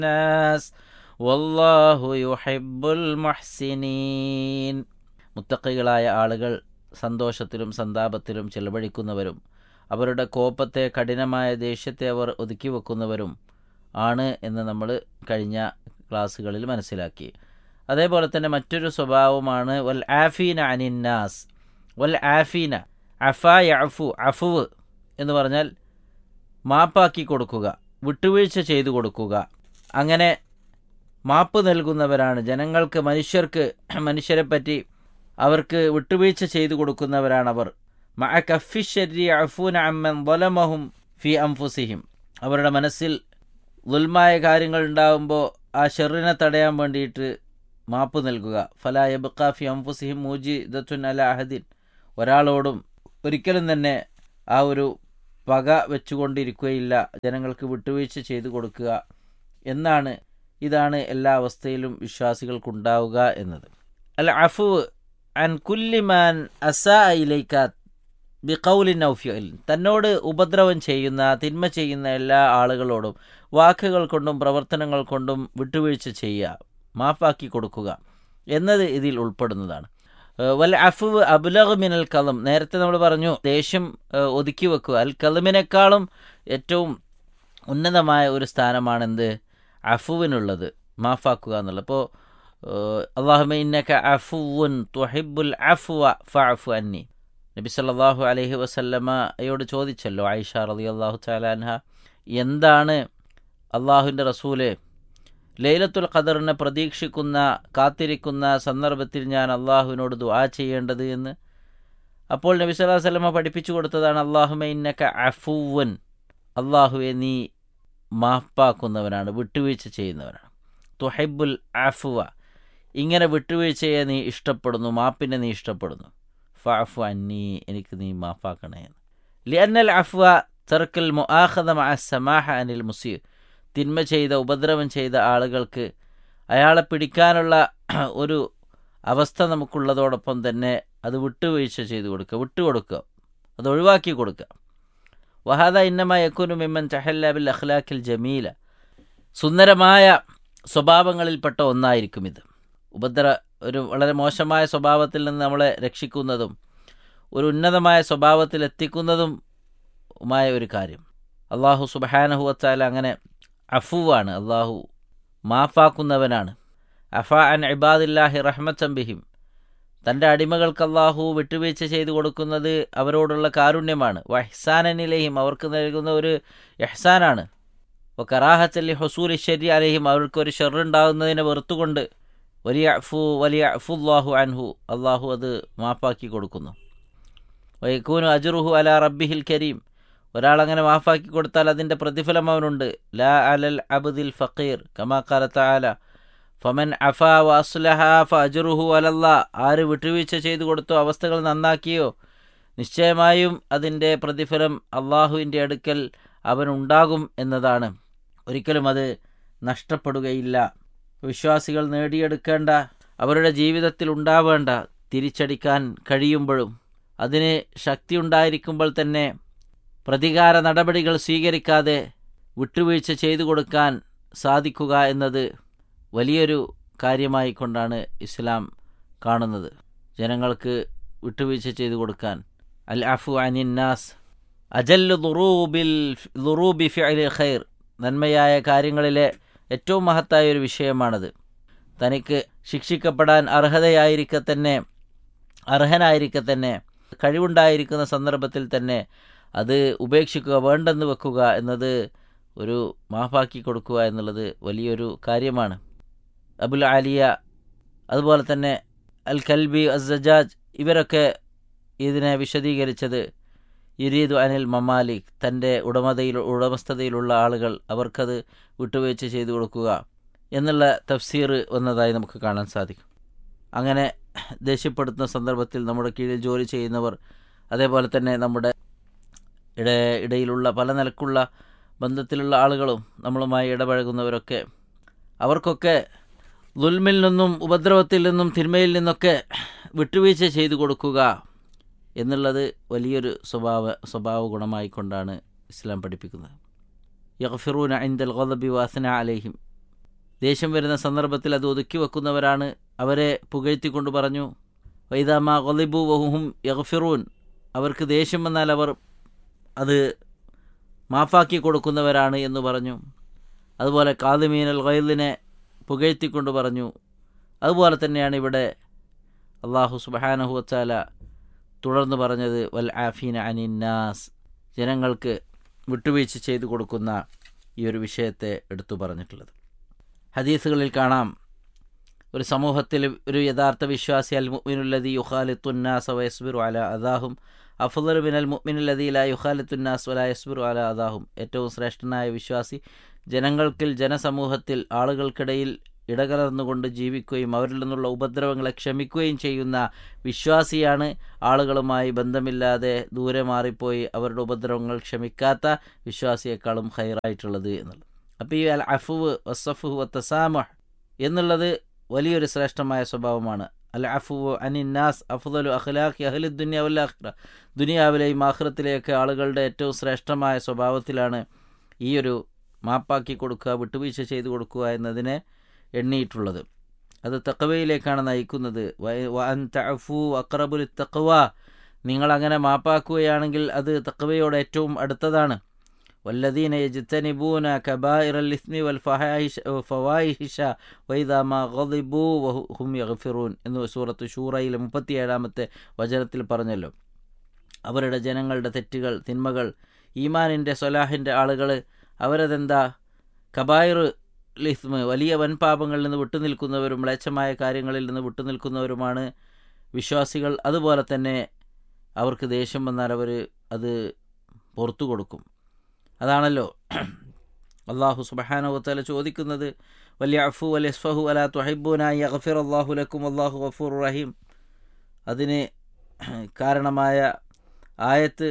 الناس والله يحب المحسنين മുത്തക്കികളായ ആളുകൾ സന്തോഷത്തിലും സന്താപത്തിലും ചെലവഴിക്കുന്നവരും അവരുടെ കോപത്തെ കഠിനമായ ദേഷ്യത്തെ അവർ ഒതുക്കി വെക്കുന്നവരും ആണ് എന്ന് നമ്മൾ കഴിഞ്ഞ ക്ലാസ്സുകളിൽ മനസ്സിലാക്കി അതേപോലെ തന്നെ മറ്റൊരു സ്വഭാവമാണ് വൽ ആഫീന അനിന്നാസ് വൽ ആഫീന അഫ യഫു അഫുവ് എന്ന് പറഞ്ഞാൽ മാപ്പാക്കി കൊടുക്കുക വിട്ടുവീഴ്ച ചെയ്തു കൊടുക്കുക അങ്ങനെ മാപ്പ് നൽകുന്നവരാണ് ജനങ്ങൾക്ക് മനുഷ്യർക്ക് മനുഷ്യരെ പറ്റി അവർക്ക് വിട്ടുവീഴ്ച ചെയ്തു കൊടുക്കുന്നവരാണവർ മഅ കഫിഷരി അഫൂന അമ്മൻ വലമഹും ഫി അംഫുസിഹിം അവരുടെ മനസ്സിൽ ദുൽമായ കാര്യങ്ങൾ ഉണ്ടാകുമ്പോൾ ആ ഷെറിനെ തടയാൻ വേണ്ടിയിട്ട് മാപ്പ് നൽകുക ഫല യബ്ഖാഫി അംഫുസിഹിം മൂജി ദത്തുൻ അല അഹദിൻ ഒരാളോടും ഒരിക്കലും തന്നെ ആ ഒരു പക വെച്ചുകൊണ്ടിരിക്കുകയില്ല ജനങ്ങൾക്ക് വിട്ടുവീഴ്ച ചെയ്തു കൊടുക്കുക എന്നാണ് ഇതാണ് എല്ലാ അവസ്ഥയിലും വിശ്വാസികൾക്കുണ്ടാവുക എന്നത് അൽ അഫു അൻ കുല്ലിമാൻ അസാ ഇലൈക്ക ബിഖൗലിൻ ഔഫിയൽ തന്നോട് ഉപദ്രവം ചെയ്യുന്ന തിന്മ ചെയ്യുന്ന എല്ലാ ആളുകളോടും വാക്കുകൾ കൊണ്ടും പ്രവർത്തനങ്ങൾ കൊണ്ടും വിട്ടുവീഴ്ച ചെയ്യുക മാഫാക്കി കൊടുക്കുക എന്നത് ഇതിൽ ഉൾപ്പെടുന്നതാണ് വൽ അഫു അബുലഹ് മിനൽ കലം നേരത്തെ നമ്മൾ പറഞ്ഞു ദേഷ്യം ഒതുക്കി വെക്കുക അൽ കലമിനേക്കാളും ഏറ്റവും ഉന്നതമായ ഒരു സ്ഥാനമാണെന്ത് അഫുവിനുള്ളത് മാഫാക്കുക എന്നുള്ളത് അപ്പോൾ അള്ളാഹുമ ഇന്നക അഫുവുൻ തുഹിബുൽ അഫുവ ഫഅഫു അന്നി നബി സല്ലല്ലാഹു അലൈഹി വസല്ലമയോട് ചോദിച്ചല്ലോ ആയിഷ റളിയല്ലാഹു തആല അൻഹ എന്താണ് അള്ളാഹുവിൻ്റെ റസൂല് ലൈലത്തുൽ ഖദറിനെ പ്രതീക്ഷിക്കുന്ന കാത്തിരിക്കുന്ന സന്ദർഭത്തിൽ ഞാൻ അള്ളാഹുവിനോട് ദുആ ചെയ്യേണ്ടത് എന്ന് അപ്പോൾ നബി സല്ലല്ലാഹു അലൈഹി വസല്ലമ പഠിപ്പിച്ചു കൊടുത്തതാണ് അള്ളാഹുമ ഇന്നക അഫുവൻ അള്ളാഹുവെ നീ മാപ്പാക്കുന്നവനാണ് വിട്ടുവീഴ്ച ചെയ്യുന്നവനാണ് തുഹൈബുൽ അഫുവ ഇങ്ങനെ വിട്ടുവീഴ്ചയെ നീ ഇഷ്ടപ്പെടുന്നു മാപ്പിനെ നീ ഇഷ്ടപ്പെടുന്നു ഫഅഫു അന്നി എനിക്ക് നീ മാപ്പാക്കണേ എന്ന് ലിയന്നൽ അഫ്വ തെർക്കൽ മുആഖദ മഅ സമാഹ അനിൽ മുസീർ തിന്മ ചെയ്ത ഉപദ്രവം ചെയ്ത ആളുകൾക്ക് അയാളെ പിടിക്കാനുള്ള ഒരു അവസ്ഥ നമുക്കുള്ളതോടൊപ്പം തന്നെ അത് വിട്ടുവീഴ്ച ചെയ്തു കൊടുക്കുക വിട്ടുകൊടുക്കുക അത് ഒഴിവാക്കി കൊടുക്കുക വഹാദ ഇന്നമ യക്കുനു മിമ്മൻ ചഹല്ല ബിൽ അഖ്ലാഖിൽ ജമീല സുന്ദരമായ സ്വഭാവങ്ങളിൽപ്പെട്ട ഒന്നായിരിക്കും ഇത് ഉപദ്ര ഒരു വളരെ മോശമായ സ്വഭാവത്തിൽ നിന്ന് നമ്മളെ രക്ഷിക്കുന്നതും ഒരു ഉന്നതമായ സ്വഭാവത്തിൽ എത്തിക്കുന്നതുമായ ഒരു കാര്യം അള്ളാഹു സുബഹാനഹുവത്താല അങ്ങനെ അഫുവാണ് അള്ളാഹു മാഫാക്കുന്നവനാണ് അഫ അൻ ഇബാദില്ലാഹി റഹ്മത്തംബിഹിം തൻ്റെ അടിമകൾക്ക് അള്ളാഹു വിട്ടുവീഴ്ച ചെയ്തു കൊടുക്കുന്നത് അവരോടുള്ള കാരുണ്യമാണ് വഹ്സാനനിലേഹിം അവർക്ക് നൽകുന്ന ഒരു എഹ്സാനാണ് അപ്പോൾ കറാഹത്തല്ലി ഹസൂൽ ശരി അലഹിം അവർക്കൊരു ഷെറുണ്ടാകുന്നതിനെ വെറുത്തുകൊണ്ട് വലിയ അഫു വലിയ അഫുല്ലാഹു അൻഹു അള്ളാഹു അത് മാപ്പാക്കി കൊടുക്കുന്നു വൈക്കൂനു അജുറുഹു അല റബ്ബിഹിൽ കരീം ഒരാളങ്ങനെ മാഫാക്കി കൊടുത്താൽ അതിൻ്റെ പ്രതിഫലം അവനുണ്ട് ലാ അലൽ അബ്ദിൽ ഫക്കീർ കമാക്കാല താല ഫമൻ അഫ വസ്ലഹ ഫ അജുറുഹു അലല്ല ആര് വിട്ടുവീഴ്ച ചെയ്തു കൊടുത്തോ അവസ്ഥകൾ നന്നാക്കിയോ നിശ്ചയമായും അതിൻ്റെ പ്രതിഫലം അള്ളാഹുവിൻ്റെ അടുക്കൽ അവനുണ്ടാകും എന്നതാണ് ഒരിക്കലും അത് നഷ്ടപ്പെടുകയില്ല വിശ്വാസികൾ നേടിയെടുക്കേണ്ട അവരുടെ ജീവിതത്തിൽ ഉണ്ടാവേണ്ട തിരിച്ചടിക്കാൻ കഴിയുമ്പോഴും അതിന് ശക്തി ഉണ്ടായിരിക്കുമ്പോൾ തന്നെ പ്രതികാര നടപടികൾ സ്വീകരിക്കാതെ വിട്ടുവീഴ്ച ചെയ്തു കൊടുക്കാൻ സാധിക്കുക എന്നത് വലിയൊരു കാര്യമായി കൊണ്ടാണ് ഇസ്ലാം കാണുന്നത് ജനങ്ങൾക്ക് വിട്ടുവീഴ്ച ചെയ്തു കൊടുക്കാൻ അൽ അഫു അനിന്നാസ് അജല്ലു ദുറൂബിൽ ദുറൂബി ഫിഅലി ഖൈർ നന്മയായ കാര്യങ്ങളിലെ ഏറ്റവും മഹത്തായ ഒരു വിഷയമാണത് തനിക്ക് ശിക്ഷിക്കപ്പെടാൻ അർഹതയായിരിക്കെ തന്നെ അർഹനായിരിക്കെ തന്നെ കഴിവുണ്ടായിരിക്കുന്ന സന്ദർഭത്തിൽ തന്നെ അത് ഉപേക്ഷിക്കുക വേണ്ടെന്ന് വെക്കുക എന്നത് ഒരു മാഫാക്കി കൊടുക്കുക എന്നുള്ളത് വലിയൊരു കാര്യമാണ് അബുൽ ആലിയ അതുപോലെ തന്നെ അൽ കൽബി അസജാജ് ഇവരൊക്കെ ഇതിനെ വിശദീകരിച്ചത് ഇരീദു അനിൽ മമാലിക് തൻ്റെ ഉടമതയിൽ ഉടമസ്ഥതയിലുള്ള ആളുകൾ അവർക്കത് വിട്ടുവീഴ്ച ചെയ്തു കൊടുക്കുക എന്നുള്ള തഫ്സീർ വന്നതായി നമുക്ക് കാണാൻ സാധിക്കും അങ്ങനെ ദേഷ്യപ്പെടുത്തുന്ന സന്ദർഭത്തിൽ നമ്മുടെ കീഴിൽ ജോലി ചെയ്യുന്നവർ അതേപോലെ തന്നെ നമ്മുടെ ഇട ഇടയിലുള്ള പല നിലക്കുള്ള ബന്ധത്തിലുള്ള ആളുകളും നമ്മളുമായി ഇടപഴകുന്നവരൊക്കെ അവർക്കൊക്കെ ദുൽമിൽ നിന്നും ഉപദ്രവത്തിൽ നിന്നും തിന്മയിൽ നിന്നൊക്കെ വിട്ടുവീഴ്ച ചെയ്തു കൊടുക്കുക എന്നുള്ളത് വലിയൊരു സ്വഭാവ സ്വഭാവ ഗുണമായിക്കൊണ്ടാണ് ഇസ്ലാം പഠിപ്പിക്കുന്നത് യഗ്ഫിറൂന ഐന്ദൽ ഗദബി വാസന അലൈഹിം ദേഷ്യം വരുന്ന സന്ദർഭത്തിൽ അത് ഒതുക്കി വെക്കുന്നവരാണ് അവരെ പുകഴ്ത്തിക്കൊണ്ട് പറഞ്ഞു വൈദാമ ഗൊലിബു വഹുഹും യഗ്ഫിറൂൻ അവർക്ക് ദേഷ്യം വന്നാൽ അവർ അത് മാഫാക്കി കൊടുക്കുന്നവരാണ് എന്ന് പറഞ്ഞു അതുപോലെ കാദിമീനൽ ഗൈലിനെ പുകഴ്ത്തിക്കൊണ്ട് പറഞ്ഞു അതുപോലെ തന്നെയാണ് ഇവിടെ അള്ളാഹു സുബഹാനഹു വച്ചാല തുടർന്ന് പറഞ്ഞത് വൽ ആഫീന അനിന്നാസ് ജനങ്ങൾക്ക് വിട്ടുവീഴ്ച ചെയ്തു കൊടുക്കുന്ന ഈ ഒരു വിഷയത്തെ എടുത്തു പറഞ്ഞിട്ടുള്ളത് ഹദീസുകളിൽ കാണാം ഒരു സമൂഹത്തിൽ ഒരു യഥാർത്ഥ വിശ്വാസി അൽ മുഅ്മിനുല്ലദി യുഖാലിത്തുന്നാസ വയസ്ബിറു അല അദാഹും അഫുദൽ ബിൻ അൽ മുഅ്മിനുല്ലദി ലാ യുഖാലിത്തുന്നാസ് വല യസ്ബിറു അല അദാഹും ഏറ്റവും ശ്രേഷ്ഠനായ വിശ്വാസി ജനങ്ങൾക്കിൽ ജനസമൂഹത്തിൽ ആളുകൾക്കിടയിൽ ഇടകലർന്നുകൊണ്ട് ജീവിക്കുകയും അവരിൽ നിന്നുള്ള ഉപദ്രവങ്ങളെ ക്ഷമിക്കുകയും ചെയ്യുന്ന വിശ്വാസിയാണ് ആളുകളുമായി ബന്ധമില്ലാതെ ദൂരെ മാറിപ്പോയി അവരുടെ ഉപദ്രവങ്ങൾ ക്ഷമിക്കാത്ത വിശ്വാസിയെക്കാളും ഹൈറായിട്ടുള്ളത് എന്നുള്ളത് അപ്പോൾ ഈ അൽ അഫുവ് വസഫു വത്തസാമഹ് എന്നുള്ളത് വലിയൊരു ശ്രേഷ്ഠമായ സ്വഭാവമാണ് അൽ അഫുവ് അനിന്നാസ് അഫുദലു അഖ്ലാഖി അഹ്ലി ദുനിയാവുല്ലാഖിറ ദുനിയാവിലെയും ആഖിറത്തിലെയൊക്കെ ആളുകളുടെ ഏറ്റവും ശ്രേഷ്ഠമായ സ്വഭാവത്തിലാണ് ഈ ഒരു മാപ്പാക്കി കൊടുക്കുക വിട്ടുവീഴ്ച ചെയ്തു കൊടുക്കുക എന്നതിനെ എണ്ണിയിട്ടുള്ളത് അത് തക്കവയിലേക്കാണ് നയിക്കുന്നത് അഫു അക്രബുൽ തക്കവ നിങ്ങളങ്ങനെ മാപ്പാക്കുകയാണെങ്കിൽ അത് തക്കവയോട് ഏറ്റവും അടുത്തതാണ് വല്ലദീന യജ്തനിബൂന കബായിറൽ ഇസ്മി വൽ ഫഹായിഷ ഫവായിഹിഷ വൈദാമ ഗളിബു വഹും യഗ്ഫിറൂൻ എന്ന് സൂറത്ത് ഷൂറയിലെ മുപ്പത്തിയേഴാമത്തെ വചനത്തിൽ പറഞ്ഞല്ലോ അവരുടെ ജനങ്ങളുടെ തെറ്റുകൾ തിന്മകൾ ഈമാനിൻ്റെ സൊലാഹിൻ്റെ ആളുകൾ അവരതെന്താ കബായിർ ലിസ്മ് വലിയ വൻപാപങ്ങളിൽ നിന്ന് വിട്ടുനിൽക്കുന്നവരും മ്ലേച്ഛമായ കാര്യങ്ങളിൽ നിന്ന് വിട്ടുനിൽക്കുന്നവരുമാണ് വിശ്വാസികൾ അതുപോലെ തന്നെ അവർക്ക് ദേഷ്യം വന്നാൽ അവർ അത് പുറത്തു കൊടുക്കും അതാണല്ലോ അള്ളാഹു സുബഹാനവത്തല ചോദിക്കുന്നത് വലിയ അഫു അൽ യസ്ഫഹു അല തുഹൈബുനായി അഗഫിർ അള്ളാഹു ലക്കും അള്ളാഹു ഗഫൂർ റഹീം അതിന് കാരണമായ ആയത്ത്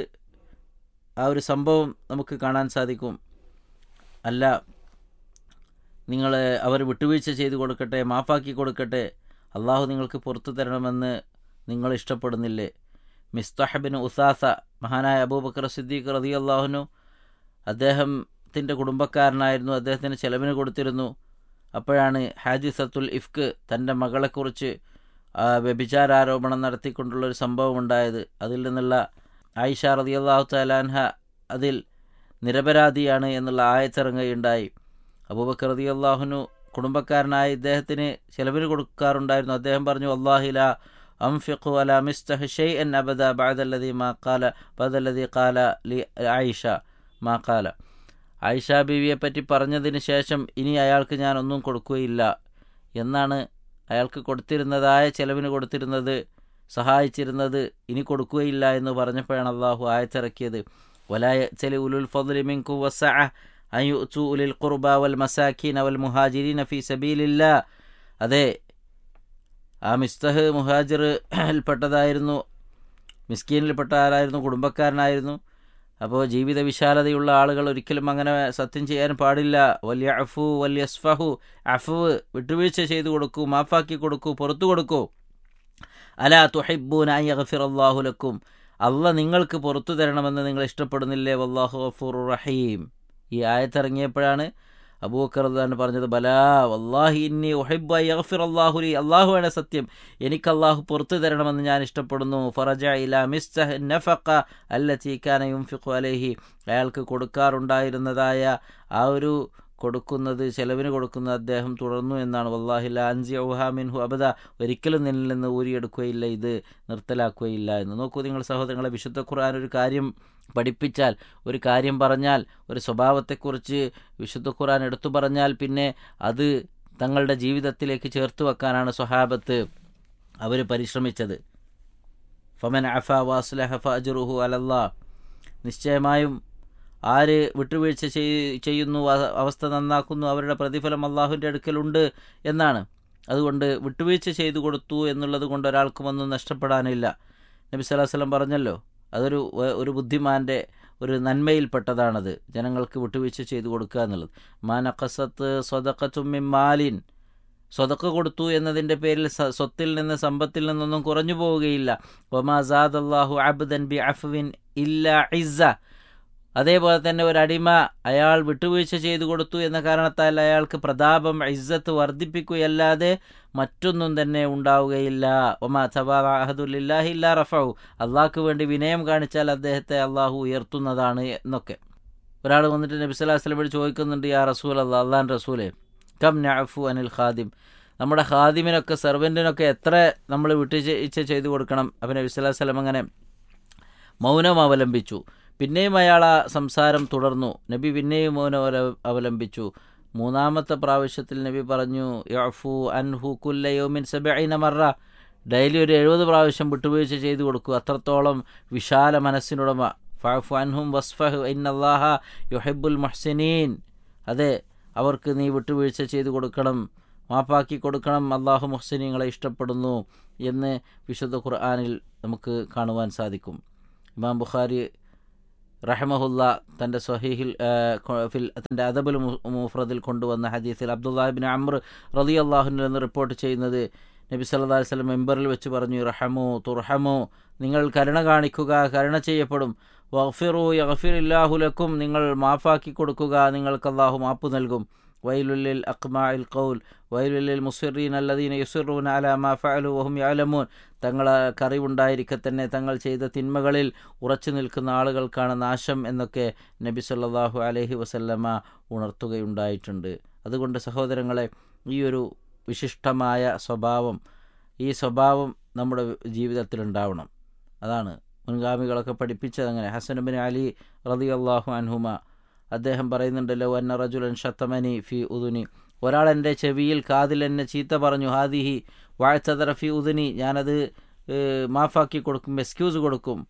ആ ഒരു സംഭവം നമുക്ക് കാണാൻ സാധിക്കും അല്ല നിങ്ങൾ അവർ വിട്ടുവീഴ്ച ചെയ്തു കൊടുക്കട്ടെ മാഫാക്കി കൊടുക്കട്ടെ അള്ളാഹു നിങ്ങൾക്ക് പുറത്തു തരണമെന്ന് നിങ്ങൾ ഇഷ്ടപ്പെടുന്നില്ലേ മിസ്തഹബിന് ഉസാസ മഹാനായ അബൂബക്കർ സിദ്ദീഖ് റതി അള്ളാഹുനു അദ്ദേഹത്തിൻ്റെ കുടുംബക്കാരനായിരുന്നു അദ്ദേഹത്തിന് ചെലവിന് കൊടുത്തിരുന്നു അപ്പോഴാണ് ഹാജിസത്തുൽ ഇഫ്ക്ക് തൻ്റെ മകളെക്കുറിച്ച് വ്യഭിചാരാരോപണം നടത്തിക്കൊണ്ടുള്ളൊരു സംഭവം ഉണ്ടായത് അതിൽ നിന്നുള്ള ആയിഷ റതി അള്ളാഹു തലാൻഹ അതിൽ നിരപരാധിയാണ് എന്നുള്ള ആയത്തിറങ്ങുകയുണ്ടായി അബൂബക്കർ റതി അള്ളാഹുനു കുടുംബക്കാരനായ ഇദ്ദേഹത്തിന് ചെലവിന് കൊടുക്കാറുണ്ടായിരുന്നു അദ്ദേഹം പറഞ്ഞു അള്ളാഹില അംഫിഖു അല മിസ്തഹ് ഷെയ് എൻ അബദ ബാദല്ലതി മാ കാല ബദല്ലതി കാല ലി ആയിഷ മാ കാല ആയിഷ ബീവിയെ പറ്റി പറഞ്ഞതിന് ശേഷം ഇനി അയാൾക്ക് ഞാൻ ഒന്നും കൊടുക്കുകയില്ല എന്നാണ് അയാൾക്ക് കൊടുത്തിരുന്നതായ ചെലവിന് കൊടുത്തിരുന്നത് സഹായിച്ചിരുന്നത് ഇനി കൊടുക്കുകയില്ല എന്ന് പറഞ്ഞപ്പോഴാണ് അള്ളാഹു ആയത്തിറക്കിയത് വലായ ചെലി ഉലുൽ ഫضل منكم وسعة أن يؤتوا أولي القربى والمساكين والمهاجرين في سبيل الله അതെ ആ മിസ്തഹ് മുഹാജിറിൽപ്പെട്ടതായിരുന്നു മിസ്കീനിൽപ്പെട്ട ആരായിരുന്നു കുടുംബക്കാരനായിരുന്നു അപ്പോൾ ജീവിത വിശാലതയുള്ള ആളുകൾ ഒരിക്കലും അങ്ങനെ സത്യം ചെയ്യാൻ പാടില്ല വലിയ അഫു വലിയ സ്ഫഹു അഫു വിട്ടുവീഴ്ച ചെയ്തു കൊടുക്കൂ മാഫാക്കി കൊടുക്കൂ പുറത്തു കൊടുക്കൂ അല തുഹിബൂൻ അയ്യഫിർ അള്ളാഹുലക്കും അല്ല നിങ്ങൾക്ക് പുറത്തു തരണമെന്ന് നിങ്ങൾ ഇഷ്ടപ്പെടുന്നില്ലേ വല്ലാഹു ഗഫൂർ റഹീം ഈ ആയത്തിറങ്ങിയപ്പോഴാണ് അബൂക്കർദാൻ പറഞ്ഞത് ബലാ വല്ലാഹി ഇന്നി ഒഹിബ് യഗ്ഫിർ അല്ലാഹുലി അള്ളാഹുവാണ് സത്യം എനിക്ക് അള്ളാഹു പുറത്തു തരണമെന്ന് ഞാൻ ഇഷ്ടപ്പെടുന്നു ഫറജ ഇല മിസ്തഹ് നഫഖ അല്ലത്തി കാന യുംഫിഖു അലൈഹി അയാൾക്ക് കൊടുക്കാറുണ്ടായിരുന്നതായ ആ ഒരു കൊടുക്കുന്നത് ചെലവിന് കൊടുക്കുന്ന അദ്ദേഹം തുടർന്നു എന്നാണ് വല്ലാഹില്ല അൻസി ഔഹ മിൻഹു അബദ ഒരിക്കലും നിന്നിൽ നിന്ന് ഊരിയെടുക്കുകയില്ല ഇത് നിർത്തലാക്കുകയില്ല എന്ന് നോക്കൂ നിങ്ങൾ സഹോദരങ്ങളെ വിശുദ്ധ ഖുർആൻ ഒരു കാര്യം പഠിപ്പിച്ചാൽ ഒരു കാര്യം പറഞ്ഞാൽ ഒരു സ്വഭാവത്തെക്കുറിച്ച് വിശുദ്ധ ഖുർആൻ എടുത്തു പറഞ്ഞാൽ പിന്നെ അത് തങ്ങളുടെ ജീവിതത്തിലേക്ക് ചേർത്ത് വെക്കാനാണ് സ്വഹാബത്ത് അവർ പരിശ്രമിച്ചത് ഫമൻ അഫ വാസ്ലഹ ഫജറുഹു അലല്ലാ നിശ്ചയമായും ആര് വിട്ടുവീഴ്ച ചെയ്യുന്നു അവസ്ഥ നന്നാക്കുന്നു അവരുടെ പ്രതിഫലം അള്ളാഹുവിൻ്റെ അടുക്കലുണ്ട് എന്നാണ് അതുകൊണ്ട് വിട്ടുവീഴ്ച ചെയ്തു കൊടുത്തു എന്നുള്ളത് കൊണ്ട് ഒരാൾക്കും ഒന്നും നഷ്ടപ്പെടാനില്ല നബി സല്ലാഹു വല്ലം പറഞ്ഞല്ലോ അതൊരു ഒരു ബുദ്ധിമാൻ്റെ ഒരു നന്മയിൽപ്പെട്ടതാണത് ജനങ്ങൾക്ക് വിട്ടുവീഴ്ച ചെയ്തു കൊടുക്കുക എന്നുള്ളത് മാനക്കസത്ത് സ്വതക്കത്തുമ്മിൻ മാലിൻ സ്വതക്ക കൊടുത്തു എന്നതിൻ്റെ പേരിൽ സ്വത്തിൽ നിന്ന് സമ്പത്തിൽ നിന്നൊന്നും കുറഞ്ഞു പോവുകയില്ല ഒമാസാദ് അള്ളാഹു അബ്ദൻ ബി അഫ്വിൻ ഇല്ല ഇസ്സ അതേപോലെ തന്നെ ഒരു അടിമ അയാൾ വിട്ടുവീഴ്ച ചെയ്തു കൊടുത്തു എന്ന കാരണത്താൽ അയാൾക്ക് പ്രതാപം ഇസ്സത്ത് വർദ്ധിപ്പിക്കുകയല്ലാതെ മറ്റൊന്നും തന്നെ ഉണ്ടാവുകയില്ല ഒമാ സബാഹദുല്ലാഹി ഇല്ലാ റഫു അള്ളാഹ്ക്ക് വേണ്ടി വിനയം കാണിച്ചാൽ അദ്ദേഹത്തെ അള്ളാഹു ഉയർത്തുന്നതാണ് എന്നൊക്കെ ഒരാൾ വന്നിട്ട് നബി സ്വലാഹു വസ്ലമോട് ചോദിക്കുന്നുണ്ട് യാ റസൂൽ അള്ളാഹ് അള്ളാൻ റസൂലെ കം നഅഫു അനിൽ ഖാദിം നമ്മുടെ ഖാദിമിനൊക്കെ സെർവൻറ്റിനൊക്കെ എത്ര നമ്മൾ വിട്ടുവീഴ്ച ചെയ്തു കൊടുക്കണം അപ്പം നബി സ്വലാഹു വസ്ലം അങ്ങനെ മൗനം അവലംബിച്ചു പിന്നെയും അയാൾ ആ സംസാരം തുടർന്നു നബി പിന്നെയും മൗനം അവല- അവലംബിച്ചു മൂന്നാമത്തെ പ്രാവശ്യത്തിൽ നബി പറഞ്ഞു യഫു അൻഹു കുല്ലയോമിൻ സബൈന മറ ഡെയിലി ഒരു എഴുപത് പ്രാവശ്യം വിട്ടുവീഴ്ച ചെയ്തു കൊടുക്കൂ അത്രത്തോളം വിശാല മനസ്സിനുടമ ഫഅഫു അൻഹും വസ്ഫഹു ഇന്നല്ലാഹ യുഹിബുൽ മുഹ്സിനീൻ അതെ അവർക്ക് നീ വിട്ടുവീഴ്ച ചെയ്തു കൊടുക്കണം മാപ്പാക്കി കൊടുക്കണം അള്ളാഹു മുഹ്സിനീങ്ങളെ ഇഷ്ടപ്പെടുന്നു എന്ന് വിശുദ്ധ ഖുർആാനിൽ നമുക്ക് കാണുവാൻ സാധിക്കും ഇമാം ബുഖാരി റഹമഹുല്ല തൻ്റെ സ്വഹീഹിൽ ആ, കൊ- ഫിൽ തൻ്റെ അദബുൽ മു- മുഫ്രദിൽ കൊണ്ടുവന്ന ഹദീസിൽ അബ്ദുല്ലാഹിബിൻ അമ്ര റലി അള്ളാഹുനിൽ നിന്ന് റിപ്പോർട്ട് ചെയ്യുന്നത് നബി സല്ലല്ലാഹു അലൈഹി വസല്ലം മെമ്പറിൽ വെച്ച് പറഞ്ഞു റഹമു തുർഹമു നിങ്ങൾ കരുണ കാണിക്കുക കരുണ ചെയ്യപ്പെടും വഗ്ഫിറു യഗ്ഫിറില്ലാഹു ലക്കും നിങ്ങൾ മാഫാക്കി കൊടുക്കുക നിങ്ങൾക്ക് അള്ളാഹു മാപ്പ് നൽകും വൈലുല്ലിൽ അക്മാഇൽ ഖൗൽ വൈലുല്ലിൽ മുസിറീൻ അല്ലദീന യുസിറൂന അലാ മാ ഫഅലു വഹും യഅലമൂൻ തങ്ങളെ കറിവുണ്ടായിരിക്കെ തന്നെ തങ്ങൾ ചെയ്ത തിന്മകളിൽ ഉറച്ചു നിൽക്കുന്ന ആളുകൾക്കാണ് നാശം എന്നൊക്കെ നബി സല്ലല്ലാഹു അലൈഹി വസല്ലമ ഉണർത്തുകയുണ്ടായിട്ടുണ്ട് അതുകൊണ്ട് സഹോദരങ്ങളെ ഈ ഒരു വിശിഷ്ടമായ സ്വഭാവം ഈ സ്വഭാവം നമ്മുടെ ജീവിതത്തിൽ ഉണ്ടാവണം അതാണ് മുൻഗാമികളൊക്കെ പഠിപ്പിച്ചത് അങ്ങനെ ഹസനുബിൻ അലി റതി അള്ളാഹു അൻഹുമ അദ്ദേഹം പറയുന്നുണ്ടല്ലോ അന്ന റജുലൻ ഷത്തമനി ഫി ഉദുനി ഒരാൾ എൻ്റെ ചെവിയിൽ കാതിൽ എന്നെ ചീത്ത പറഞ്ഞു ഹാദിഹി വാഴ്ചതറ ഫി ഉദുനി ഞാനത് ഏഹ്, മാഫാക്കി കൊടുക്കും എക്സ്ക്യൂസ് കൊടുക്കും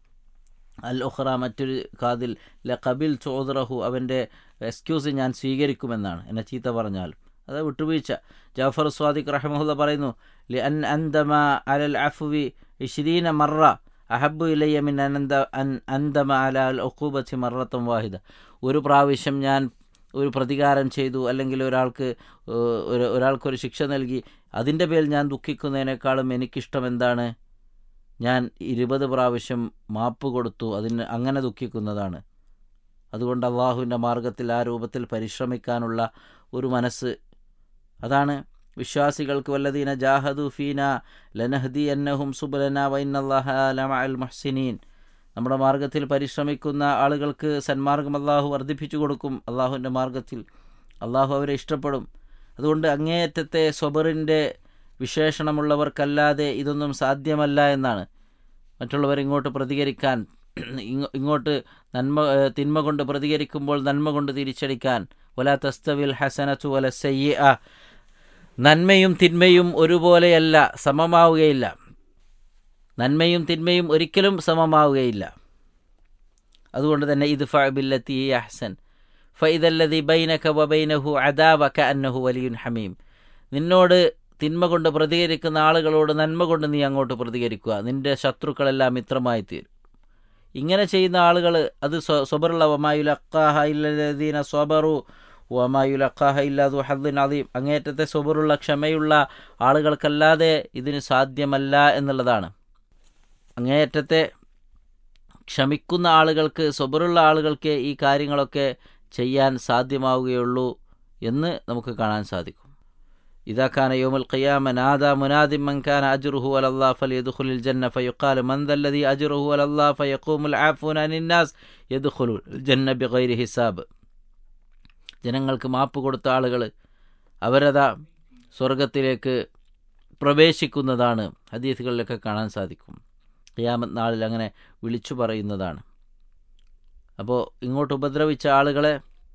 അൽ ഉഖ്റ മറ്റൊരു കാതിൽ ല കബിൽ ചോദറഹു അവൻ്റെ എക്സ്ക്യൂസ് ഞാൻ സ്വീകരിക്കുമെന്നാണ് എന്നെ ചീത്ത പറഞ്ഞാൽ അത് വിട്ടുവീഴ്ച ജാഫർ സ്വാദിഖ് റഹമുല്ല പറയുന്നു ലി അൻ അന്തമ അലൽ അഫുവി ഇഷ്രീന മറ അഹബു ഇലയ്യ മിൻ അനന്ത അൻ അന്തമ അല അൽ ഒക്കൂബത്തി മറത്തം വാഹിദ ഒരു പ്രാവശ്യം ഞാൻ ഒരു പ്രതികാരം ചെയ്തു അല്ലെങ്കിൽ ഒരാൾക്ക് ഏഹ്, ഒരു ഒരാൾക്കൊരു ശിക്ഷ നൽകി അതിൻ്റെ പേരിൽ ഞാൻ ദുഃഖിക്കുന്നതിനേക്കാളും എനിക്കിഷ്ടം എന്താണ് ഞാൻ ഇരുപത് പ്രാവശ്യം മാപ്പ് കൊടുത്തു അതിന് അങ്ങനെ ദുഃഖിക്കുന്നതാണ് അതുകൊണ്ട് അള്ളാഹുവിൻ്റെ മാർഗത്തിൽ ആ രൂപത്തിൽ പരിശ്രമിക്കാനുള്ള ഒരു മനസ്സ് അതാണ് വിശ്വാസികൾക്ക് വല്ലദീന ജാഹദു ഫീന ലനഹദി അന്നഹും സുബലന വൈനല്ലാഹൽ മുഹ്സിനീൻ നമ്മുടെ മാർഗത്തിൽ പരിശ്രമിക്കുന്ന ആളുകൾക്ക് സന്മാർഗം അള്ളാഹു വർദ്ധിപ്പിച്ചു കൊടുക്കും അള്ളാഹുവിൻ്റെ മാർഗത്തിൽ അള്ളാഹു അവരെ ഇഷ്ടപ്പെടും അതുകൊണ്ട് അങ്ങേയറ്റത്തെ സ്വബറിൻ്റെ വിശേഷണമുള്ളവർക്കല്ലാതെ ഇതൊന്നും സാധ്യമല്ല എന്നാണ് മറ്റുള്ളവർ ഇങ്ങോട്ട് പ്രതികരിക്കാൻ ഇങ്ങ- ഇങ്ങോട്ട് നന്മ ഏഹ് തിന്മ കൊണ്ട് പ്രതികരിക്കുമ്പോൾ നന്മ കൊണ്ട് തിരിച്ചടിക്കാൻ വല തസ്തവിൽ ഹസനത്തു വല സയ്യ നന്മയും തിന്മയും ഒരുപോലെയല്ല സമമാവുകയില്ല നന്മയും തിന്മയും ഒരിക്കലും സമമാവുകയില്ല അതുകൊണ്ട് തന്നെ ഇത് ഫില്ലത്തി അഹ്സൻ ഫൈദല്ലതി ബൈനക വബൈനഹു അദാവ കഅന്നഹു വലിയുൻ ഹമീം നിന്നോട് തിന്മ കൊണ്ട് പ്രതികരിക്കുന്ന ആളുകളോട് നന്മ കൊണ്ട് നീ അങ്ങോട്ട് പ്രതികരിക്കുക നിന്റെ ശത്രുക്കളെല്ലാം മിത്രമായി തീരും ഇങ്ങനെ ചെയ്യുന്ന ആളുകൾ അത് സ്വ- സ്വബറുള്ള വമായുലക്കാഹ ഇല്ലദീന സ്വബറു വമായുലക്കാഹ ഇല്ലാതു ഹദ്ദിൻ അദീം അങ്ങേറ്റത്തെ സ്വബറുള്ള ക്ഷമയുള്ള ആളുകൾക്കല്ലാതെ ഇതിന് സാധ്യമല്ല എന്നുള്ളതാണ് അങ്ങേയറ്റത്തെ ക്ഷമിക്കുന്ന ആളുകൾക്ക് സ്വബറുള്ള ആളുകൾക്ക് ഈ കാര്യങ്ങളൊക്കെ ചെയ്യാൻ സാധ്യമാവുകയുള്ളൂ എന്ന് നമുക്ക് കാണാൻ സാധിക്കും إذا كان يوم القيامة نادى مناد من كان أجره على الله فليدخل الجنة فيقال من ذا الذي أجره على الله فيقوم العافون عن الناس يدخل الجنة بغير حساب ജനങ്ങൾക്ക് മാപ്പ് കൊടുത്ത ആളുകൾ അവരതാ സ്വർഗത്തിലേക്ക് പ്രവേശിക്കുന്നതാണ് ഹദീസുകളിലൊക്കെ കാണാൻ സാധിക്കും ഖിയാമത്ത് നാളിൽ അങ്ങനെ വിളിച്ചു പറയുന്നതാണ് അപ്പോൾ ഇങ്ങോട്ട് ഉപദ്രവിച്ച ആളുകളെ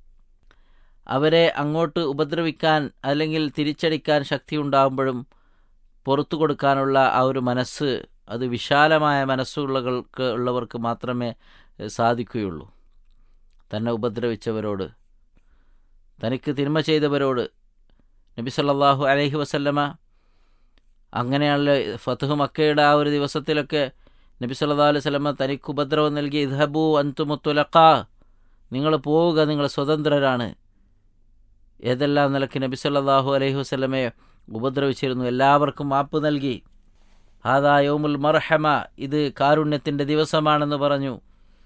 അവരെ അങ്ങോട്ട് ഉപദ്രവിക്കാൻ അല്ലെങ്കിൽ തിരിച്ചടിക്കാൻ ശക്തി ഉണ്ടാകുമ്പോഴും പുറത്തു കൊടുക്കാനുള്ള ആ ഒരു മനസ്സ് അത് വിശാലമായ മനസ്സുള്ളവർക്ക് ഉള്ളവർക്ക് മാത്രമേ എഹ്, സാധിക്കുകയുള്ളൂ തന്നെ ഉപദ്രവിച്ചവരോട് തനിക്ക് തിന്മ ചെയ്തവരോട് നബി സല്ലല്ലാഹു അലൈഹി വസല്ലമ അങ്ങനെയുള്ള ഫത്തുഹ് മക്കയുടെ ആ ഒരു ദിവസത്തിലൊക്കെ നബി സല്ലല്ലാഹു അലൈഹി വസല്ലമ തനിക്ക് ഉപദ്രവം നൽകി ഇദ്ഹബു അൻതുമുത്തുലഖാ നിങ്ങൾ പോവുക നിങ്ങൾ സ്വതന്ത്രരാണ് ഏതെല്ലാം നിലയ്ക്ക് നബി സല്ലല്ലാഹു അലൈഹി വസല്ലമയെ ഉപദ്രവിച്ചിരുന്നു എല്ലാവർക്കും മാപ്പ് നൽകി ഹാദാ യൗമുൽ മർഹമ ഇത് കാരുണ്യത്തിൻ്റെ ദിവസമാണെന്ന് പറഞ്ഞു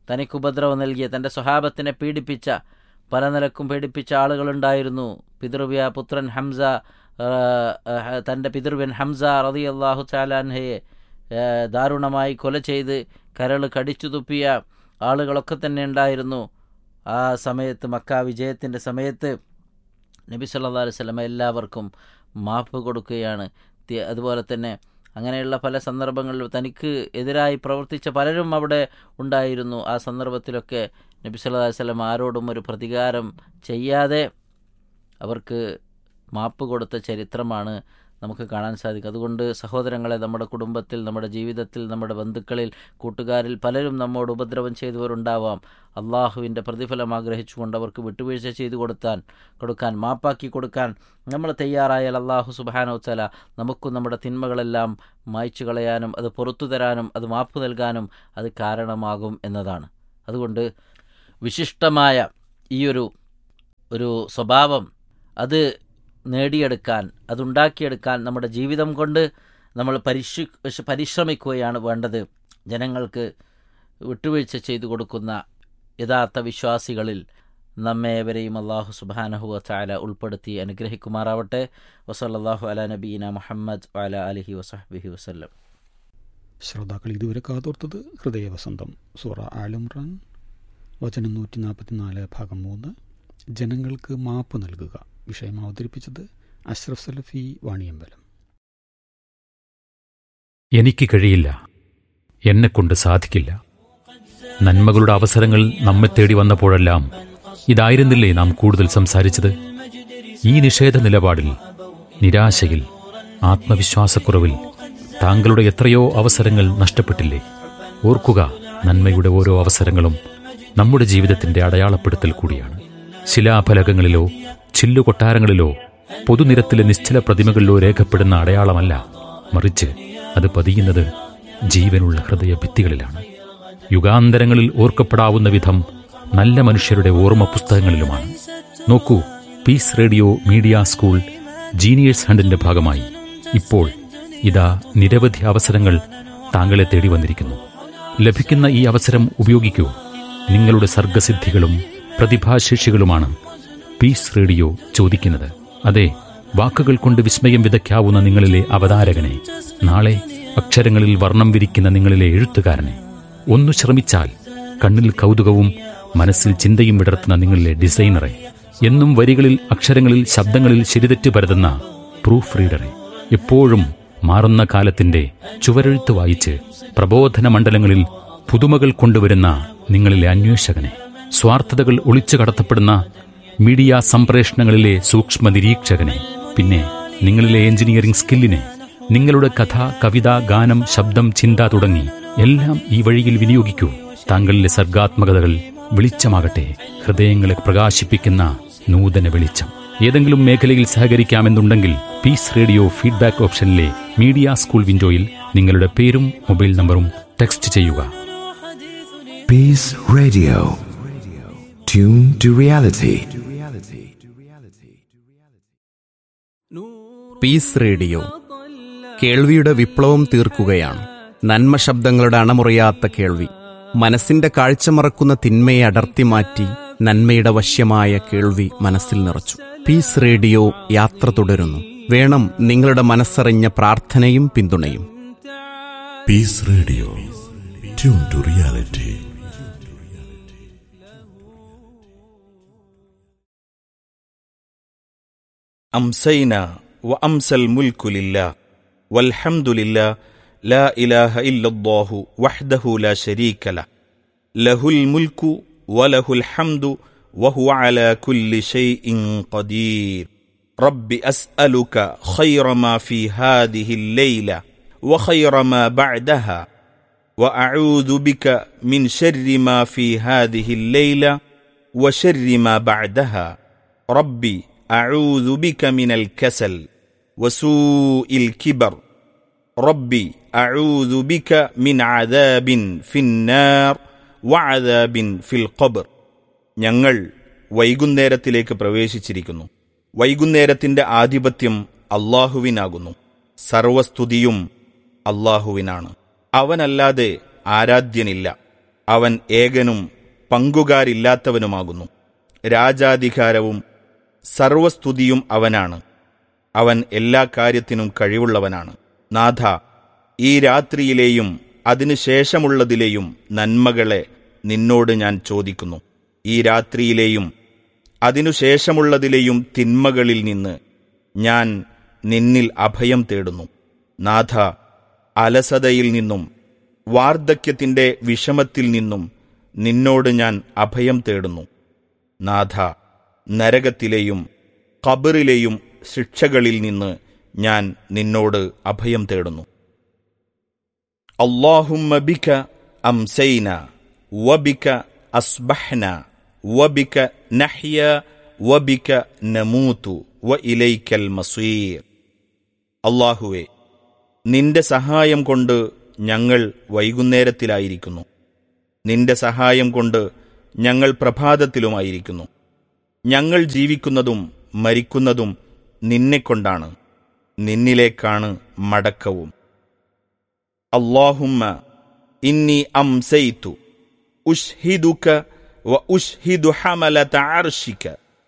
തനിക്ക് ഉപദ്രവം നൽകിയ തൻ്റെ സ്വഹാബത്തിനെ പീഡിപ്പിച്ച പല നിലക്കും പീഡിപ്പിച്ച ആളുകളുണ്ടായിരുന്നു പിതൃവ്യ പുത്രൻ ഹംസ തൻ്റെ പിതൃവ്യൻ ഹംസ റതി അള്ളാഹു ചാലാൻഹയെ ദാരുണമായി കൊല ചെയ്ത് കരൾ കടിച്ചു തുപ്പിയ ആളുകളൊക്കെ തന്നെ ഉണ്ടായിരുന്നു ആ സമയത്ത് മക്ക വിജയത്തിൻ്റെ സമയത്ത് നബി സല്ലാ അലൈഹി സ്വലമ എല്ലാവർക്കും മാപ്പ് കൊടുക്കുകയാണ് അതുപോലെ തന്നെ അങ്ങനെയുള്ള പല സന്ദർഭങ്ങളിലും തനിക്ക് എതിരായി പ്രവർത്തിച്ച പലരും അവിടെ ഉണ്ടായിരുന്നു ആ സന്ദർഭത്തിലൊക്കെ നബി സല്ലാ അലൈഹി സ്വലം ആരോടും ഒരു പ്രതികാരം ചെയ്യാതെ അവർക്ക് മാപ്പ് കൊടുത്ത ചരിത്രമാണ് നമുക്ക് കാണാൻ സാധിക്കും അതുകൊണ്ട് സഹോദരങ്ങളെ നമ്മുടെ കുടുംബത്തിൽ നമ്മുടെ ജീവിതത്തിൽ നമ്മുടെ ബന്ധുക്കളിൽ കൂട്ടുകാരിൽ പലരും നമ്മോട് ഉപദ്രവം ചെയ്തവരുണ്ടാവാം അള്ളാഹുവിൻ്റെ പ്രതിഫലം ആഗ്രഹിച്ചുകൊണ്ട് അവർക്ക് വിട്ടുവീഴ്ച ചെയ്തു കൊടുത്താൻ കൊടുക്കാൻ മാപ്പാക്കി കൊടുക്കാൻ നമ്മൾ തയ്യാറായാൽ അള്ളാഹു സുബാനോച്ചല നമുക്കും നമ്മുടെ തിന്മകളെല്ലാം മായ്ച്ചു കളയാനും അത് പുറത്തു തരാനും അത് മാപ്പ് നൽകാനും അത് കാരണമാകും എന്നതാണ് അതുകൊണ്ട് വിശിഷ്ടമായ ഈയൊരു ഒരു സ്വഭാവം അത് നേടിയെടുക്കാൻ അതുണ്ടാക്കിയെടുക്കാൻ നമ്മുടെ ജീവിതം കൊണ്ട് നമ്മൾ പരിശു പരിശ്രമിക്കുകയാണ് വേണ്ടത് ജനങ്ങൾക്ക് വിട്ടുവീഴ്ച ചെയ്തു കൊടുക്കുന്ന യഥാർത്ഥ വിശ്വാസികളിൽ നമ്മേവരെയും അള്ളാഹു സുബാനഹുവ ചാല ഉൾപ്പെടുത്തി അനുഗ്രഹിക്കുമാറാവട്ടെ വസല്ലാഹു അല നബീന മുഹമ്മദ് അല അലഹി വസഹബിഹി വസ്ല്ലം ശ്രോതാക്കൾ ഇതുവരെ കാതോർത്തത് ഹൃദയവസന്തം സൂറ ആലുംറാൻ വചനം നൂറ്റി നാൽപ്പത്തിനാല് ഭാഗം മൂന്ന് ജനങ്ങൾക്ക് മാപ്പ് നൽകുക വിഷയം അവതരിപ്പിച്ചത് അഷ്റഫ് സലഫി വാണിയമ്പലം എനിക്ക് കഴിയില്ല എന്നെക്കൊണ്ട് സാധിക്കില്ല നന്മകളുടെ അവസരങ്ങൾ നമ്മെ തേടി വന്നപ്പോഴെല്ലാം ഇതായിരുന്നില്ലേ നാം കൂടുതൽ സംസാരിച്ചത് ഈ നിഷേധ നിലപാടിൽ നിരാശയിൽ ആത്മവിശ്വാസക്കുറവിൽ താങ്കളുടെ എത്രയോ അവസരങ്ങൾ നഷ്ടപ്പെട്ടില്ലേ ഓർക്കുക നന്മയുടെ ഓരോ അവസരങ്ങളും നമ്മുടെ ജീവിതത്തിന്റെ അടയാളപ്പെടുത്തൽ കൂടിയാണ് ശിലാഫലകങ്ങളിലോ ചില്ലുകൊട്ടാരങ്ങളിലോ പൊതുനിരത്തിലെ നിശ്ചല പ്രതിമകളിലോ രേഖപ്പെടുന്ന അടയാളമല്ല മറിച്ച് അത് പതിയുന്നത് ജീവനുള്ള ഹൃദയ ഭിത്തികളിലാണ് യുഗാന്തരങ്ങളിൽ ഓർക്കപ്പെടാവുന്ന വിധം നല്ല മനുഷ്യരുടെ ഓർമ്മ പുസ്തകങ്ങളിലുമാണ് നോക്കൂ peace radio media school geniuses ഹണ്ടിന്റെ ഭാഗമായി ഇപ്പോൾ ഇതാ നിരവധി അവസരങ്ങൾ താങ്കളെ തേടി വന്നിരിക്കുന്നു ലഭിക്കുന്ന ഈ അവസരം ഉപയോഗിക്കൂ നിങ്ങളുടെ സർഗസിദ്ധികളും പ്രതിഭാശേഷികളുമാണ് പീസ് റേഡിയോ ചോദിക്കുന്നത് അതെ വാക്കുകൾ കൊണ്ട് വിസ്മയം വിതയ്ക്കാവുന്ന നിങ്ങളിലെ അവതാരകനെ നാളെ അക്ഷരങ്ങളിൽ വർണ്ണം വിരിക്കുന്ന നിങ്ങളിലെ എഴുത്തുകാരനെ ഒന്നു ശ്രമിച്ചാൽ കണ്ണിൽ കൗതുകവും മനസ്സിൽ ചിന്തയും വിടർത്തുന്ന നിങ്ങളിലെ ഡിസൈനറെ എന്നും വരികളിൽ അക്ഷരങ്ങളിൽ ശബ്ദങ്ങളിൽ ശരിതെറ്റ് പരതുന്ന പ്രൂഫ് റീഡറെ എപ്പോഴും മാറുന്ന കാലത്തിന്റെ ചുവരെഴുത്ത് വായിച്ച് പ്രബോധന മണ്ഡലങ്ങളിൽ പുതുമകൾ കൊണ്ടുവരുന്ന നിങ്ങളിലെ അന്വേഷകനെ സ്വാർത്ഥതകൾ ഒളിച്ചു കടത്തപ്പെടുന്ന മീഡിയ സംപ്രേഷണങ്ങളിലെ സൂക്ഷ്മ നിരീക്ഷകനെ പിന്നെ നിങ്ങളിലെ എഞ്ചിനീയറിംഗ് സ്കില്ലിനെ നിങ്ങളുടെ കഥ കവിത ഗാനം ശബ്ദം ചിന്ത തുടങ്ങി എല്ലാം ഈ വഴിയിൽ വിനിയോഗിക്കൂ താങ്കളിലെ സർഗാത്മകതകൾ വെളിച്ചമാകട്ടെ ഹൃദയങ്ങളെ പ്രകാശിപ്പിക്കുന്ന നൂതന വെളിച്ചം ഏതെങ്കിലും മേഖലയിൽ സഹകരിക്കാമെന്നുണ്ടെങ്കിൽ പീസ് റേഡിയോ ഫീഡ്ബാക്ക് ഓപ്ഷനിലെ മീഡിയ സ്കൂൾ വിൻഡോയിൽ നിങ്ങളുടെ പേരും മൊബൈൽ നമ്പറും ടെക്സ്റ്റ് ചെയ്യുക Peace Radio. Tune to reality. Peace radio കേൾവിയുടെ വിപ്ലവം തീർക്കുകയാണ് നന്മ ശബ്ദങ്ങളുടെ അണമുറിയാത്ത കേൾവി മനസ്സിന്റെ കാഴ്ച മറക്കുന്ന തിന്മയെ അടർത്തി മാറ്റി നന്മയുടെ വശ്യമായ കേൾവി മനസ്സിൽ നിറച്ചു പീസ് റേഡിയോ യാത്ര തുടരുന്നു വേണം നിങ്ങളുടെ മനസ്സറിഞ്ഞ പ്രാർത്ഥനയും പിന്തുണയും Peace Radio. Tune to reality. أمسينا وأمسى الملك لله والحمد لله لا إله إلا الله وحده لا شريك له له الملك وله الحمد وهو على كل شيء قدير رب أسألك خير ما في هذه الليلة وخير ما بعدها وأعوذ بك من شر ما في هذه الليلة وشر ما بعدها ربي أعوذ بك من الكسل وسوء الكبر ربي أعوذ بك من عذاب في النار وعذاب في القبر ഞങ്ങൾ വൈകുന്നേരത്തിലേക്ക് പ്രവേശിച്ചിരിക്കുന്നു വൈകുന്നേരത്തിന്റെ ആധിപത്യം അള്ളാഹുവിനാകുന്നു സർവസ്തുതിയും അള്ളാഹുവിനാണ് അവനല്ലാതെ ആരാധ്യനില്ല അവൻ ഏകനും പങ്കുകാരില്ലാത്തവനുമാകുന്നു രാജാധികാരവും സർവസ്തുതിയും അവനാണ് അവൻ എല്ലാ കാര്യത്തിനും കഴിവുള്ളവനാണ് നാഥ ഈ രാത്രിയിലെയും അതിനുശേഷമുള്ളതിലെയും നന്മകളെ നിന്നോട് ഞാൻ ചോദിക്കുന്നു ഈ രാത്രിയിലെയും അതിനുശേഷമുള്ളതിലെയും തിന്മകളിൽ നിന്ന് ഞാൻ നിന്നിൽ അഭയം തേടുന്നു നാഥ അലസതയിൽ നിന്നും വാർദ്ധക്യത്തിൻ്റെ വിഷമത്തിൽ നിന്നും നിന്നോട് ഞാൻ അഭയം തേടുന്നു നാഥ നരകത്തിലെയും ഖബറിലെയും ശിക്ഷകളിൽ നിന്ന് ഞാൻ നിന്നോട് അഭയം തേടുന്നു اللهم بك أمسينا وبك أصبحنا وبك نحيا وبك نموت وإليك المصير അള്ളാഹുവെ നിന്റെ സഹായം കൊണ്ട് ഞങ്ങൾ വൈകുന്നേരത്തിലായിരിക്കുന്നു നിന്റെ സഹായം കൊണ്ട് ഞങ്ങൾ പ്രഭാതത്തിലുമായിരിക്കുന്നു ഞങ്ങൾ ജീവിക്കുന്നതും മരിക്കുന്നതും നിന്നെക്കൊണ്ടാണ് നിന്നിലേക്കാണ് മടക്കവും اللهم إني أمسيت أشهدك وأشهد حملة عرشك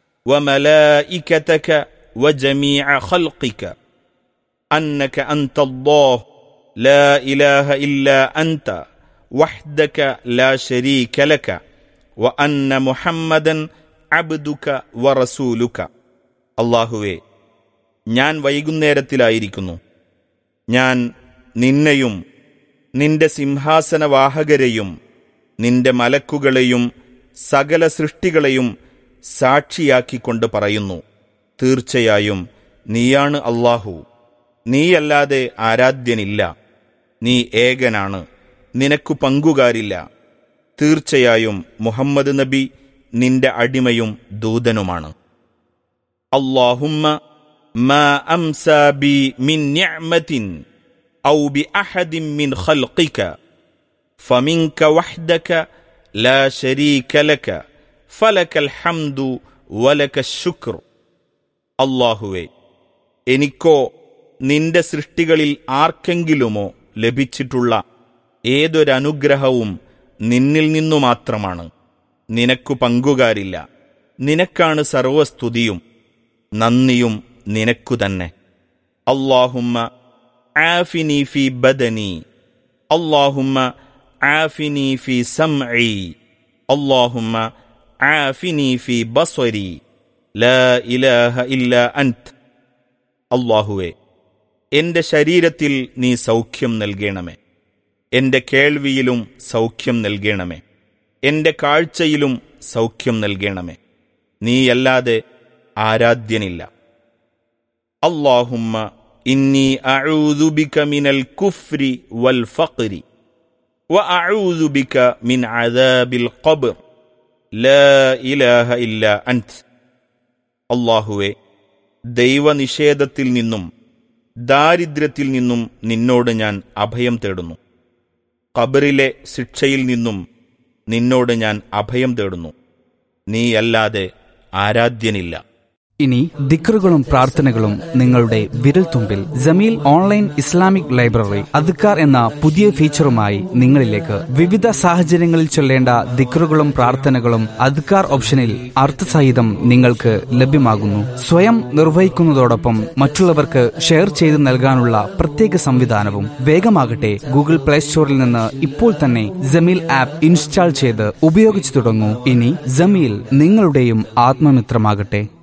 وملائكتك وجميع خلقك أنك أنت الله لا إله إلا أنت وحدك لا شريك لك وأن محمدا عبدك ورسولك അള്ളാഹുവേ ഞാൻ വൈകുന്നേരത്തിലായിരിക്കുന്നു ഞാൻ നിന്നെയും നിന്റെ സിംഹാസനവാഹകരെയും നിന്റെ മലക്കുകളെയും സകല സൃഷ്ടികളെയും സാക്ഷിയാക്കിക്കൊണ്ട് പറയുന്നു തീർച്ചയായും നീയാണ് അള്ളാഹു നീയല്ലാതെ ആരാധ്യനില്ല നീ ഏകനാണ് നിനക്കു പങ്കുകാരില്ല തീർച്ചയായും മുഹമ്മദ് നബി നിന്റെ അടിമയും ദൂതനുമാണ് അള്ളാഹുമ്മ മാ അംസാ ബി മിൻ നിഅ്മത്തിൻ ഔ ബി അഹദിൻ മിൻ ഖൽഖിക فمنك وحدك لا شريك لك فلك الحمد ولك الشكر അള്ളാഹുവേ എനിക്കോ നിന്റെ സൃഷ്ടികളിൽ ആർക്കെങ്കിലുമോ ലഭിച്ചിട്ടുള്ള ഏതൊരനുഗ്രഹവും നിന്നിൽ നിന്നു മാത്രമാണ് നിനക്കു പങ്കുകാരില്ല നിനക്കാണ് സർവസ്തുതിയും നന്ദിയും നിനക്കു തന്നെ അള്ളാഹുമ്മ ആഫിനി ഫി ബദനി അള്ളാഹുമ്മ ആഫിനി ഫി സംഇ അള്ളാഹുമ്മ ആഫിനി ഫി ബസ്വരി ലാ ഇലാഹ ഇല്ല അൻത് അള്ളാഹുവെ എന്റെ ശരീരത്തിൽ നീ സൗഖ്യം നൽകണമേ എന്റെ കേൾവിയിലും സൗഖ്യം നൽകണമേ എന്റെ കാഴ്ചയിലും സൗഖ്യം നൽകണമേ നീയല്ലാതെ ആരാധ്യനില്ല അള്ളാഹുമ്മ ഇന്നി അഊദു ബിക മിനൽ കുഫ്രി വൽ ഫഖ്രി وأعوذ بك من عذاب القبر لا إله إلا أنت അള്ളാഹുവെ ദൈവനിഷേധത്തിൽ നിന്നും ദാരിദ്ര്യത്തിൽ നിന്നും നിന്നോട് ഞാൻ അഭയം തേടുന്നു കബറിലെ ശിക്ഷയിൽ നിന്നും നിന്നോട് ഞാൻ അഭയം തേടുന്നു നീയല്ലാതെ ആരാധ്യനില്ല ഇനി ദിക്റുകളും പ്രാർത്ഥനകളും നിങ്ങളുടെ വിരൽത്തുമ്പിൽ ജമീൽ ഓൺലൈൻ ഇസ്ലാമിക് ലൈബ്രറി അദ്ക്കാർ എന്ന പുതിയ ഫീച്ചറുമായി നിങ്ങളിലേക്ക് വിവിധ സാഹചര്യങ്ങളിൽ ചൊല്ലേണ്ട ദിക്റുകളും പ്രാർത്ഥനകളും അദ്ക്കാർ ഓപ്ഷനിൽ അർത്ഥസഹിതം നിങ്ങൾക്ക് ലഭ്യമാകുന്നു സ്വയം നിർവഹിക്കുന്നതോടൊപ്പം മറ്റുള്ളവർക്ക് ഷെയർ ചെയ്ത് നൽകാനുള്ള പ്രത്യേക സംവിധാനവും വേഗമാകട്ടെ ഗൂഗിൾ പ്ലേ സ്റ്റോറിൽ നിന്ന് ഇപ്പോൾ തന്നെ ജമീൽ ആപ്പ് ഇൻസ്റ്റാൾ ചെയ്ത് ഉപയോഗിച്ചു തുടങ്ങൂ ഇനി ജമീൽ നിങ്ങളുടെയും ആത്മമിത്രമാകട്ടെ